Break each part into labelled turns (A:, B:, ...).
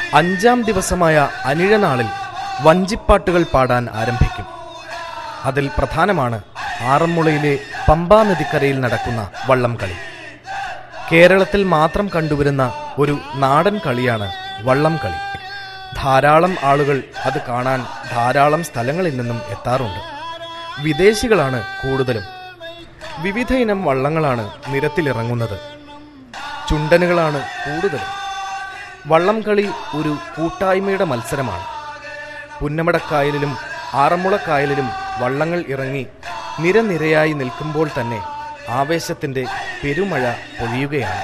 A: അഞ്ചാം ദിവസമായ അനിഴനാളിൽ വഞ്ചിപ്പാട്ടുകൾ പാടാൻ ആരംഭിക്കും അതിൽ പ്രധാനമാണ് ആറന്മുളയിലെ പമ്പാ നദിക്കരയിൽ നടക്കുന്ന വള്ളംകളി കേരളത്തിൽ മാത്രം കണ്ടുവരുന്ന ഒരു നാടൻ കളിയാണ് വള്ളംകളി ധാരാളം ആളുകൾ അത് കാണാൻ ധാരാളം സ്ഥലങ്ങളിൽ നിന്നും എത്താറുണ്ട് വിദേശികളാണ് കൂടുതലും വിവിധ ഇനം വള്ളങ്ങളാണ് നിരത്തിലിറങ്ങുന്നത് ചുണ്ടനുകളാണ് കൂടുതലും വള്ളംകളി ഒരു കൂട്ടായ്മയുടെ മത്സരമാണ് പുന്നമടക്കായലിലും ആറന്മുളക്കായലിലും വള്ളങ്ങൾ ഇറങ്ങി നിരനിരയായി നിൽക്കുമ്പോൾ തന്നെ ആവേശത്തിന്റെ പെരുമഴ പൊഴിയുകയാണ്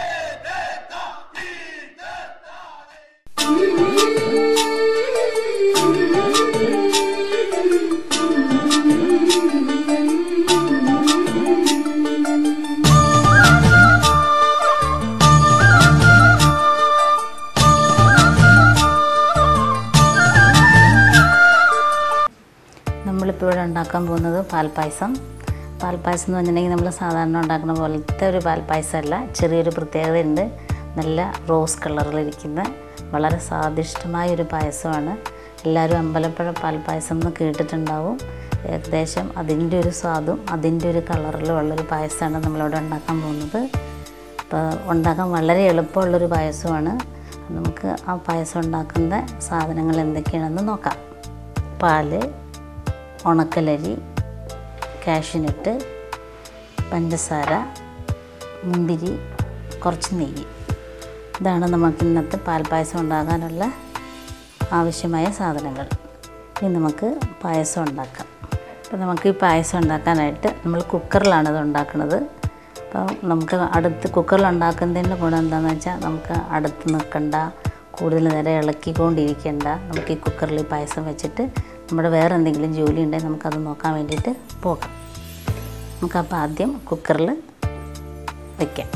B: നമ്മളിപ്പോൾ ഇവിടെ ഉണ്ടാക്കാൻ പോകുന്നത് പാൽപ്പായസം പാൽപ്പായസം എന്ന് പറഞ്ഞിട്ടുണ്ടെങ്കിൽ നമ്മൾ സാധാരണ ഉണ്ടാക്കുന്ന പോലത്തെ ഒരു പാൽപ്പായസമല്ല ചെറിയൊരു പ്രത്യേകതയുണ്ട് നല്ല റോസ് കളറിലിരിക്കുന്ന വളരെ സ്വാദിഷ്ടമായ ഒരു പായസമാണ് എല്ലാവരും അമ്പലപ്പുഴ പാൽപ്പായസം എന്ന് കേട്ടിട്ടുണ്ടാവും ഏകദേശം അതിൻ്റെ ഒരു സ്വാദും അതിൻ്റെ ഒരു കളറിലും ഉള്ളൊരു പായസമാണ് നമ്മളിവിടെ ഉണ്ടാക്കാൻ പോകുന്നത് അപ്പോൾ ഉണ്ടാക്കാൻ വളരെ എളുപ്പമുള്ളൊരു പായസമാണ് നമുക്ക് ആ പായസം ഉണ്ടാക്കുന്ന സാധനങ്ങൾ എന്തൊക്കെയാണെന്ന് നോക്കാം പാല് ഉണക്കലരി കാഷ്യൂനട്ട് പഞ്ചസാര മുന്തിരി കുറച്ച് നെയ്യ് ഇതാണ് നമുക്ക് ഇന്നത്തെ പാൽപ്പായസം ഉണ്ടാക്കാനുള്ള ആവശ്യമായ സാധനങ്ങൾ ഇനി നമുക്ക് പായസം ഉണ്ടാക്കാം അപ്പോൾ നമുക്ക് ഈ പായസം ഉണ്ടാക്കാനായിട്ട് നമ്മൾ കുക്കറിലാണ് ഇത് ഉണ്ടാക്കുന്നത് അപ്പോൾ നമുക്ക് അടുത്ത് കുക്കറിൽ ഉണ്ടാക്കുന്നതിൻ്റെ ഗുണം എന്താണെന്ന് വെച്ചാൽ നമുക്ക് അടുത്ത് നിൽക്കണ്ട കൂടുതൽ നേരം ഇളക്കിക്കൊണ്ടിരിക്കേണ്ട നമുക്ക് ഈ കുക്കറിൽ ഈ പായസം വെച്ചിട്ട് നമ്മുടെ വേറെ എന്തെങ്കിലും ജോലി ഉണ്ടെങ്കിൽ നമുക്കത് നോക്കാൻ വേണ്ടിയിട്ട് പോകാം നമുക്കപ്പോൾ ആദ്യം കുക്കറിൽ വയ്ക്കാം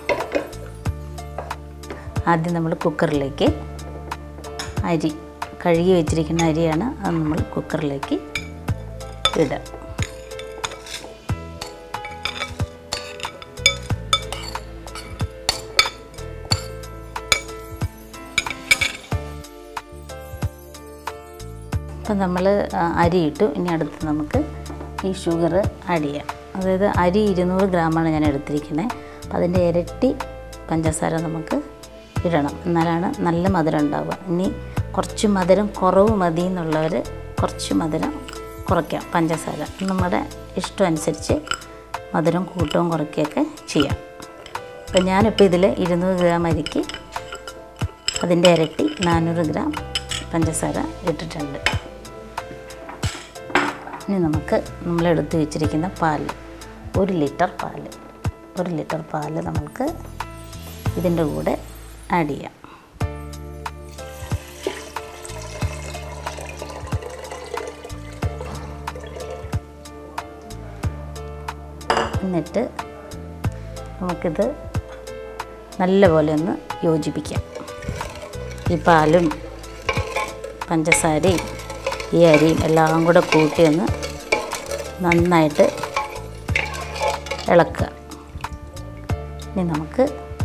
B: ആദ്യം നമ്മൾ കുക്കറിലേക്ക് അരി കഴുകി വെച്ചിരിക്കുന്ന അരിയാണ് അത് നമ്മൾ കുക്കറിലേക്ക് ഇടുക അപ്പം നമ്മൾ അരി ഇട്ടു ഇനി അടുത്ത് നമുക്ക് ഈ ഷുഗർ ആഡ് ചെയ്യാം അതായത് അരി ഇരുന്നൂറ് ഗ്രാമാണ് ഞാൻ എടുത്തിരിക്കുന്നത് അപ്പം അതിൻ്റെ ഇരട്ടി പഞ്ചസാര നമുക്ക് ഇടണം എന്നാലാണ് നല്ല മധുരം ഉണ്ടാവുക ഇനി കുറച്ച് മധുരം കുറവ് മതി എന്നുള്ളവർ കുറച്ച് മധുരം കുറയ്ക്കാം പഞ്ചസാര നമ്മുടെ ഇഷ്ടം അനുസരിച്ച് മധുരം കൂട്ടവും കുറയ്ക്കുകയൊക്കെ ചെയ്യാം അപ്പം ഞാനിപ്പോൾ ഇതിൽ ഇരുന്നൂറ് ഗ്രാം അരിക്ക് അതിൻ്റെ ഇരട്ടി നാനൂറ് ഗ്രാം പഞ്ചസാര ഇട്ടിട്ടുണ്ട് ഇനി നമുക്ക് നമ്മൾ എടുത്ത് വെച്ചിരിക്കുന്ന പാല് ഒരു ലിറ്റർ പാല് ഒരു ലിറ്റർ പാല് നമുക്ക് ഇതിൻ്റെ കൂടെ ആഡ് ചെയ്യാം എന്നിട്ട് നമുക്കിത് നല്ലപോലെ ഒന്ന് യോജിപ്പിക്കാം ഈ പാലും പഞ്ചസാരയും ഈ അരിയും എല്ലാം കൂടെ കൂട്ടി ഒന്ന് നന്നായിട്ട് ഇളക്കുക ഇനി നമുക്ക്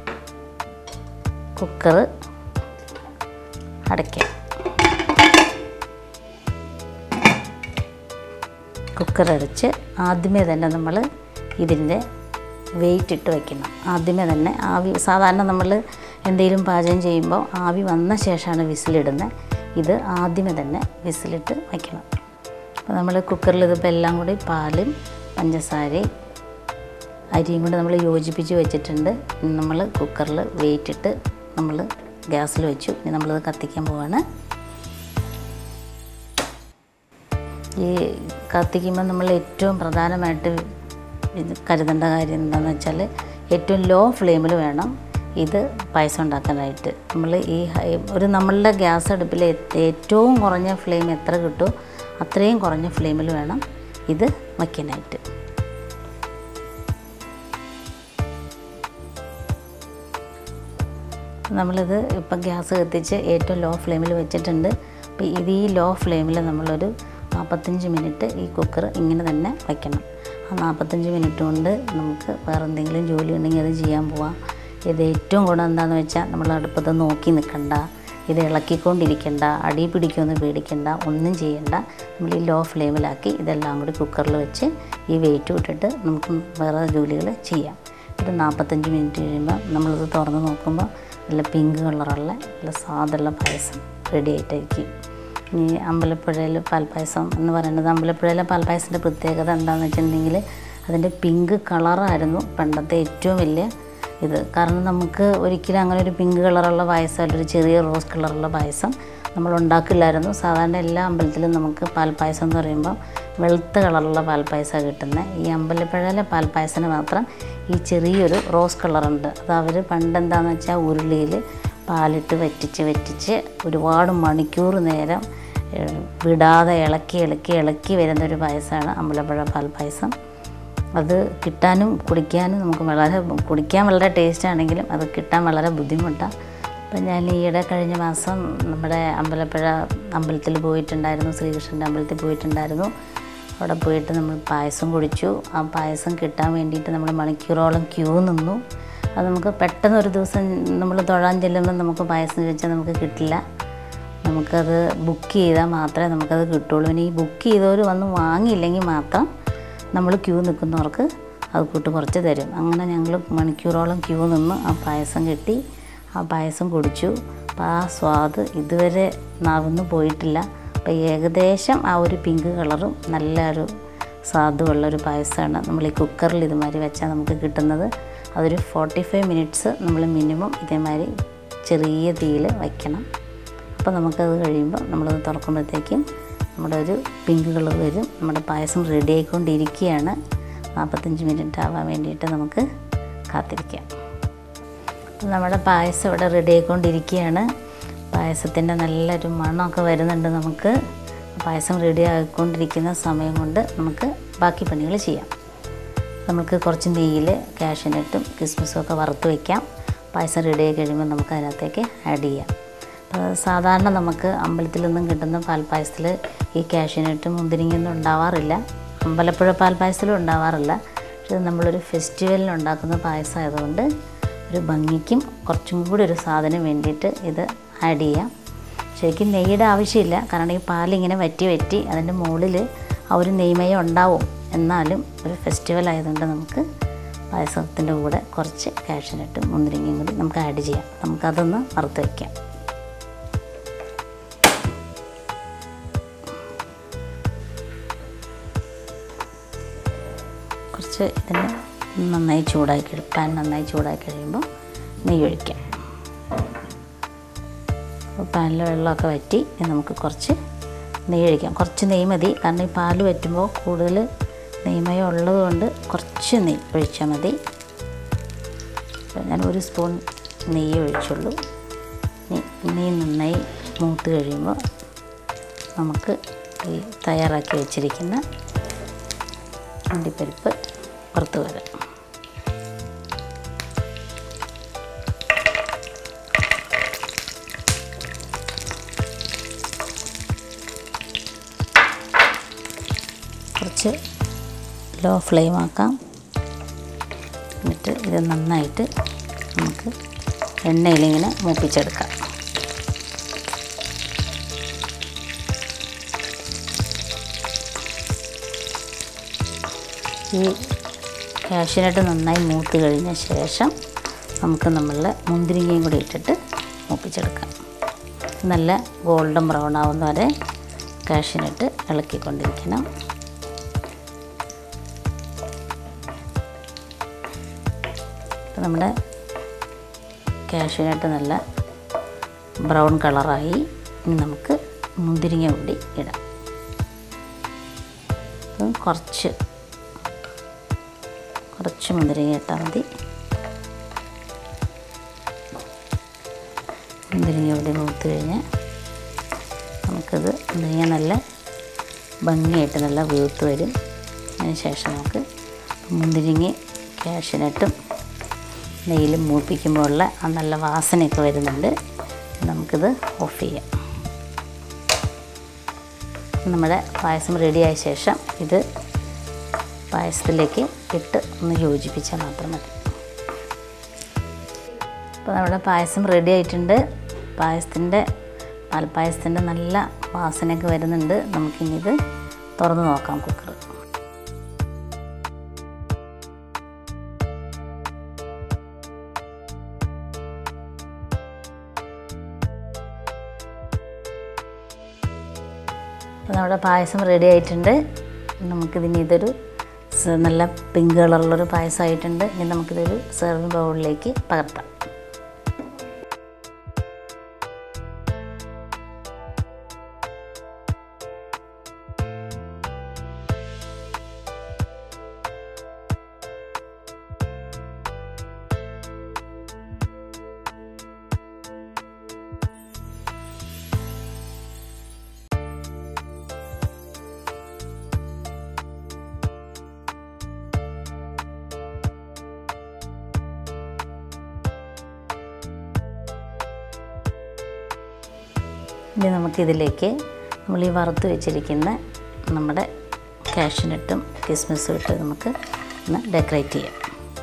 B: കുക്കർ അടയ്ക്കാം കുക്കർ അടച്ച് ആദ്യമേ തന്നെ നമ്മൾ ഇതിൻ്റെ വെയിറ്റ് ഇട്ട് വയ്ക്കണം ആദ്യമേ തന്നെ ആവി സാധാരണ നമ്മൾ എന്തെങ്കിലും പാചകം ചെയ്യുമ്പോൾ ആവി വന്ന ശേഷമാണ് വിസിലിടുന്നത് ഇത് ആദ്യമേ തന്നെ വിസിലിട്ട് വയ്ക്കണം അപ്പോൾ നമ്മൾ കുക്കറിൽ ഇതിപ്പോൾ എല്ലാം കൂടി പാലും പഞ്ചസാരയും അരിയും കൂടി നമ്മൾ യോജിപ്പിച്ച് വെച്ചിട്ടുണ്ട് ഇനി നമ്മൾ കുക്കറിൽ വെയിറ്റ് ഇട്ട് നമ്മൾ ഗ്യാസിൽ വെച്ചു ഇനി നമ്മളിത് കത്തിക്കാൻ പോവാണ് ഈ കത്തിക്കുമ്പോൾ നമ്മൾ ഏറ്റവും പ്രധാനമായിട്ട് ഇത് കരുതേണ്ട കാര്യം എന്താണെന്ന് വെച്ചാൽ ഏറ്റവും ലോ ഫ്ലെയിമിൽ വേണം ഇത് പായസം ഉണ്ടാക്കാനായിട്ട് നമ്മൾ ഈ ഹൈ- ഒരു നമ്മളുടെ ഗ്യാസ് അടുപ്പിൽ ഏ- ഏറ്റവും കുറഞ്ഞ ഫ്ലെയിം എത്ര കിട്ടുമോ അത്രയും കുറഞ്ഞ ഫ്ലെയിമിൽ വേണം ഇത് വയ്ക്കാനായിട്ട് നമ്മളിത് ഇപ്പം ഗ്യാസ് കത്തിച്ച് ഏറ്റവും ലോ ഫ്ലെയിമിൽ വെച്ചിട്ടുണ്ട് അപ്പോൾ ഇത് ഈ ലോ ഫ്ലെയിമിൽ നമ്മളൊരു നാൽപ്പത്തഞ്ച് മിനിറ്റ് ഈ കുക്കർ ഇങ്ങനെ തന്നെ വയ്ക്കണം ആ നാൽപ്പത്തഞ്ച് മിനിറ്റ് കൊണ്ട് നമുക്ക് വേറെ എന്തെങ്കിലും ജോലി ഉണ്ടെങ്കിൽ അത് ചെയ്യാൻ പോവാം ഇത് ഏറ്റവും ഗുണം എന്താണെന്ന് വെച്ചാൽ നമ്മൾ അടുപ്പത്ത് നോക്കി നിൽക്കണ്ട ഇത് ഇളക്കിക്കൊണ്ടിരിക്കേണ്ട അടി പിടിക്കുമെന്ന് പേടിക്കേണ്ട ഒന്നും ചെയ്യേണ്ട നമ്മൾ ഈ ലോ ഫ്ലെയിമിലാക്കി ഇതെല്ലാം കൂടി കുക്കറിൽ വെച്ച് ഈ വെയിറ്റ് ഇട്ടിട്ട് നമുക്ക് വേറെ ജോലികൾ ചെയ്യാം ഒരു നാൽപ്പത്തഞ്ച് മിനിറ്റ് കഴിയുമ്പോൾ നമ്മളിത് തുറന്ന് നോക്കുമ്പോൾ നല്ല പിങ്ക് കളറുള്ള നല്ല സാദുള്ള പായസം റെഡി ആയിട്ടായിരിക്കും ഈ അമ്പലപ്പുഴയിൽ പാൽപ്പായസം എന്ന് പറയുന്നത് അമ്പലപ്പുഴയിലെ പാൽപ്പായസത്തിൻ്റെ പ്രത്യേകത എന്താണെന്ന് വെച്ചിട്ടുണ്ടെങ്കിൽ അതിൻ്റെ പിങ്ക് കളറായിരുന്നു പണ്ടത്തെ ഏറ്റവും വലിയ ഇത് കാരണം നമുക്ക് ഒരിക്കലും അങ്ങനെ ഒരു പിങ്ക് കളറുള്ള പായസം അല്ലെങ്കിൽ ഒരു ചെറിയ റോസ് കളറുള്ള പായസം നമ്മൾ ഉണ്ടാക്കില്ലായിരുന്നു സാധാരണ എല്ലാ അമ്പലത്തിലും നമുക്ക് പാൽപ്പായസം എന്ന് പറയുമ്പോൾ വെളുത്ത കളറുള്ള പാൽപ്പായസമാണ് കിട്ടുന്നത് ഈ അമ്പലപ്പുഴയിലെ പാൽപ്പായസത്തിന് മാത്രം ഈ ചെറിയൊരു റോസ് കളറുണ്ട് അത് അവർ പണ്ട് എന്താണെന്ന് വെച്ചാൽ ഉരുളിയിൽ പാലിട്ട് വറ്റിച്ച് വറ്റിച്ച് ഒരുപാട് മണിക്കൂർ നേരം ഏഹ്, വിടാതെ ഇളക്കി ഇളക്കി ഇളക്കി വരുന്നൊരു പായസമാണ് അമ്പലപ്പുഴ പാൽപ്പായസം അത് കിട്ടാനും കുടിക്കാനും നമുക്ക് വളരെ കുടിക്കാൻ വളരെ ടേസ്റ്റ് ആണെങ്കിലും അത് കിട്ടാൻ വളരെ ബുദ്ധിമുട്ടാണ് അപ്പം ഞാൻ ഈയിടെ കഴിഞ്ഞ മാസം നമ്മുടെ അമ്പലപ്പുഴ അമ്പലത്തിൽ പോയിട്ടുണ്ടായിരുന്നു ശ്രീകൃഷ്ണൻ്റെ അമ്പലത്തിൽ പോയിട്ടുണ്ടായിരുന്നു അവിടെ പോയിട്ട് നമ്മൾ പായസം കുടിച്ചു ആ പായസം കിട്ടാൻ വേണ്ടിയിട്ട് നമ്മൾ മണിക്കൂറോളം ക്യൂ നിന്നു അത് നമുക്ക് പെട്ടെന്ന് ഒരു ദിവസം നമ്മൾ തൊഴാൻ ചെല്ലുമ്പോൾ നമുക്ക് പായസം ചോദിച്ചാൽ നമുക്ക് കിട്ടില്ല നമുക്കത് ബുക്ക് ചെയ്താൽ മാത്രമേ നമുക്കത് കിട്ടുള്ളൂ ഇനി ഈ ബുക്ക് ചെയ്തവർ വന്ന് വാങ്ങിയില്ലെങ്കിൽ മാത്രം നമ്മൾ ക്യൂ നിൽക്കുന്നവർക്ക് അത് കൂട്ട് കുറച്ച് തരും അങ്ങനെ ഞങ്ങൾ മണിക്കൂറോളം ക്യൂ നിന്ന് ആ പായസം കിട്ടി ആ പായസം കുടിച്ചു അപ്പോൾ ആ സ്വാദ് ഇതുവരെ നാവിന്ന് പോയിട്ടില്ല അപ്പോൾ ഏകദേശം ആ ഒരു പിങ്ക് കളറും നല്ലൊരു സ്വാദുമുള്ളൊരു പായസമാണ് നമ്മൾ ഈ കുക്കറിൽ ഇതുമാതിരി വെച്ചാൽ നമുക്ക് കിട്ടുന്നത് അതൊരു ഫോർട്ടി ഫൈവ് മിനിറ്റ്സ് നമ്മൾ മിനിമം ഇതേമാതിരി ചെറിയ തീയിൽ വയ്ക്കണം അപ്പോൾ നമുക്കത് കഴിയുമ്പോൾ നമ്മളത് തുറക്കുമ്പോഴത്തേക്കും നമ്മുടെ ഒരു പിങ്ക് കളർ വരും നമ്മുടെ പായസം റെഡി ആയിക്കൊണ്ടിരിക്കുകയാണ് നാൽപ്പത്തഞ്ച് മിനിറ്റ് ആവാൻ വേണ്ടിയിട്ട് നമുക്ക് കാത്തിരിക്കാം അപ്പോൾ നമ്മുടെ പായസം ഇവിടെ റെഡി ആയിക്കൊണ്ടിരിക്കുകയാണ് പായസത്തിൻ്റെ നല്ലൊരു മണമൊക്കെ വരുന്നുണ്ട് നമുക്ക് പായസം റെഡി ആയിക്കൊണ്ടിരിക്കുന്ന സമയം കൊണ്ട് നമുക്ക് ബാക്കി പണികൾ ചെയ്യാം നമുക്ക് കുറച്ച് നെയ്യിൽ കാഷ്യനട്ടും കിസ്മിസും ഒക്കെ വറുത്ത് വയ്ക്കാം പായസം റെഡി ആയി കഴിയുമ്പോൾ നമുക്ക് അതിനകത്തേക്ക് ആഡ് ചെയ്യാം അപ്പോൾ സാധാരണ നമുക്ക് അമ്പലത്തിൽ നിന്നും കിട്ടുന്ന പാൽപ്പായസത്തിൽ ഈ കാഷ്യനട്ടും മുന്തിരിങ്ങയൊന്നും ഉണ്ടാവാറില്ല അമ്പലപ്പുഴ പാൽപ്പായസത്തിലും ഉണ്ടാവാറില്ല പക്ഷേ ഇത് നമ്മളൊരു ഫെസ്റ്റിവലിന് ഉണ്ടാക്കുന്ന പായസം ആയതുകൊണ്ട് ഒരു ഭംഗിക്കും കുറച്ചും കൂടി ഒരു സാധനം വേണ്ടിയിട്ട് ഇത് ആഡ് ചെയ്യാം ശരിക്കും നെയ്യുടെ ആവശ്യമില്ല കാരണം ഈ പാലിങ്ങനെ വറ്റി വറ്റി അതിൻ്റെ മുകളിൽ ആ ഒരു നെയ്മയം ഉണ്ടാവും എന്നാലും ഒരു ഫെസ്റ്റിവൽ ആയതുകൊണ്ട് നമുക്ക് പായസത്തിൻ്റെ കൂടെ കുറച്ച് കാഷ്യനട്ടും മുന്തിരിങ്ങയും കൂടി നമുക്ക് ആഡ് ചെയ്യാം നമുക്കതൊന്ന് വറുത്ത് വയ്ക്കാം കുറച്ച് ഇതിന് നന്നായി ചൂടാക്കി പാൻ നന്നായി ചൂടാക്കി കഴിയുമ്പോൾ നെയ്യ് ഒഴിക്കാം അപ്പോൾ പാനിൽ വെള്ളമൊക്കെ വറ്റി ഇനി നമുക്ക് കുറച്ച് നെയ്യ് ഒഴിക്കാം കുറച്ച് നെയ്യ് മതി കാരണം ഈ പാല് വറ്റുമ്പോൾ കൂടുതൽ നെയ്മയം ഉള്ളത് കൊണ്ട് കുറച്ച് നെയ്യ് ഒഴിച്ചാൽ മതി അപ്പോൾ ഞാൻ ഒരു സ്പൂൺ നെയ്യ് ഒഴിച്ചുള്ളൂ നെയ് നെയ്യ് നന്നായി മൂത്ത് കഴിയുമ്പോൾ നമുക്ക് ഈ തയ്യാറാക്കി വെച്ചിരിക്കുന്ന അണ്ടിപ്പരിപ്പ് പുറത്ത് വരാം കുറച്ച് ലോ ഫ്ലെയിം ആക്കാം എന്നിട്ട് ഇത് നന്നായിട്ട് നമുക്ക് എണ്ണയിലിങ്ങനെ മൂപ്പിച്ചെടുക്കാം ഈ കാഷ്യനട്ട് നന്നായി മൂത്ത് കഴിഞ്ഞ ശേഷം നമുക്ക് നമ്മളുടെ മുന്തിരിങ്ങയും കൂടി ഇട്ടിട്ട് മൂപ്പിച്ചെടുക്കാം നല്ല ഗോൾഡൻ ബ്രൗൺ ആവുന്ന വരെ കാഷ്യനട്ട് ഇളക്കിക്കൊണ്ടിരിക്കണം ഇപ്പം നമ്മുടെ കാഷ്യൂനട്ട് നല്ല ബ്രൗൺ കളറായി ഇനി നമുക്ക് മുന്തിരിങ്ങ കൂടി ഇടാം അപ്പം കുറച്ച് കുറച്ച് മുന്തിരിങ്ങ ഇട്ടാൽ മതി മുന്തിരിങ്ങ കൂടി മൂത്ത് കഴിഞ്ഞാൽ നമുക്കിത് മുന്തിരിങ്ങ നല്ല ഭംഗിയായിട്ട് നല്ല വീർത്ത് വരും അതിന് ശേഷം നമുക്ക് മുന്തിരിങ്ങ കാഷ്യനട്ടും നെയ്യിൽ മൂപ്പിക്കുമ്പോൾ ഉള്ള ആ നല്ല വാസനയൊക്കെ വരുന്നുണ്ട് നമുക്കിത് ഓഫ് ചെയ്യാം നമ്മുടെ പായസം റെഡിയായ ശേഷം ഇത് പായസത്തിലേക്ക് ഇട്ട് ഒന്ന് യോജിപ്പിച്ചാൽ മാത്രം മതി അപ്പോൾ നമ്മുടെ പായസം റെഡി ആയിട്ടുണ്ട് പായസത്തിൻ്റെ പാൽപ്പായസത്തിൻ്റെ നല്ല വാസനയൊക്കെ വരുന്നുണ്ട് നമുക്കിനി ഇത് തുറന്ന് നോക്കാം കുക്കർ അപ്പോൾ നമ്മുടെ പായസം റെഡി ആയിട്ടുണ്ട് നമുക്കിതിനി ഇതൊരു സ- നല്ല പിങ്ക് കളറുള്ളൊരു പായസമായിട്ടുണ്ട് ഇനി നമുക്കിതൊരു സെർവിങ് ബൗളിലേക്ക് പകർത്താം ഇനി നമുക്കിതിലേക്ക് നമ്മൾ ഈ വറുത്ത് വെച്ചിരിക്കുന്ന നമ്മുടെ കാഷ്യൂനട്ടും കിസ്മിസും ഇട്ട് നമുക്ക് ഒന്ന് ഡെക്കറേറ്റ് ചെയ്യാം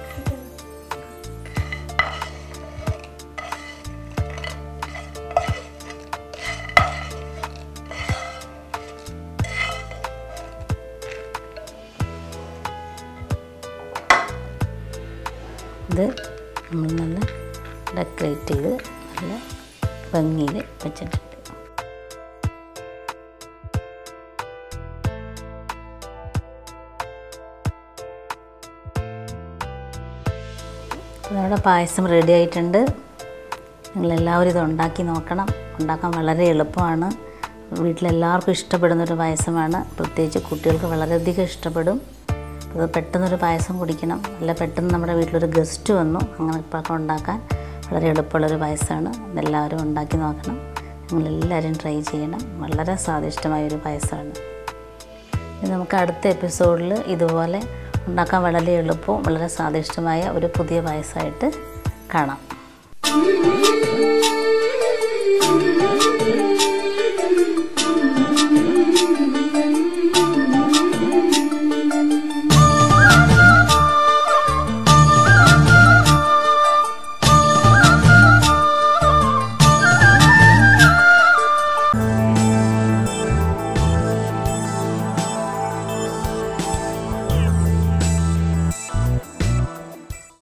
B: ഇത് നമ്മൾ നല്ല ഡെക്കറേറ്റ് ചെയ്ത് നല്ല ഭംഗിയിൽ വെച്ചിട്ടുണ്ട് അപ്പോൾ നമ്മുടെ പായസം റെഡി ആയിട്ടുണ്ട് നിങ്ങളെല്ലാവരും ഇത് ഉണ്ടാക്കി നോക്കണം ഉണ്ടാക്കാൻ വളരെ എളുപ്പമാണ് വീട്ടിലെല്ലാവർക്കും ഇഷ്ടപ്പെടുന്നൊരു പായസമാണ് പ്രത്യേകിച്ച് കുട്ടികൾക്ക് വളരെയധികം ഇഷ്ടപ്പെടും അത് പെട്ടെന്നൊരു പായസം കുടിക്കണം അല്ല പെട്ടെന്ന് നമ്മുടെ വീട്ടിലൊരു ഗസ്റ്റ് വന്നു അങ്ങനെ ഇപ്പോഴൊക്കെ ഉണ്ടാക്കാൻ വളരെ എളുപ്പമുള്ളൊരു പായസമാണ് ഇതെല്ലാവരും ഉണ്ടാക്കി നോക്കണം നിങ്ങളെല്ലാവരും ട്രൈ ചെയ്യണം വളരെ സ്വാദിഷ്ടമായൊരു പായസമാണ് ഇനി നമുക്ക് അടുത്ത എപ്പിസോഡിൽ ഇതുപോലെ ഉണ്ടാക്കാൻ വളരെ എളുപ്പവും വളരെ സ്വാദിഷ്ടമായ ഒരു പുതിയ പായസമായിട്ട് കാണാം